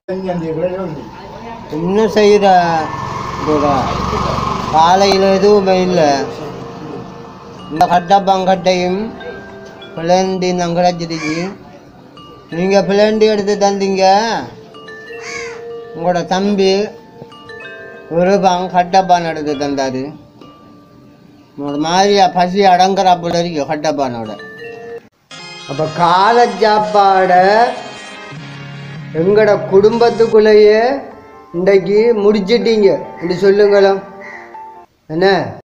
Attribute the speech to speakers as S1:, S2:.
S1: இன்னும் செய்கிற காலையில் எதுவுமே இல்லை இந்த கட்டப்பாங்கட்டையும் பிளேண்டி நான் கிடச்சிருச்சு நீங்கள் பிளேண்டி எடுத்து தந்தீங்க உங்களோட தம்பி ஒரு பாங்க கட்டப்பான் எடுத்து தந்தார் ஒரு மாதிரியா பசி அடங்குறாப்புல இருக்கு கட்டப்பானோட அப்போ காலை சாப்பாடை எங்களோட குடும்பத்துக்குள்ளேயே இன்றைக்கு முடிச்சிட்டீங்க இப்படி சொல்லுங்களேன் என்ன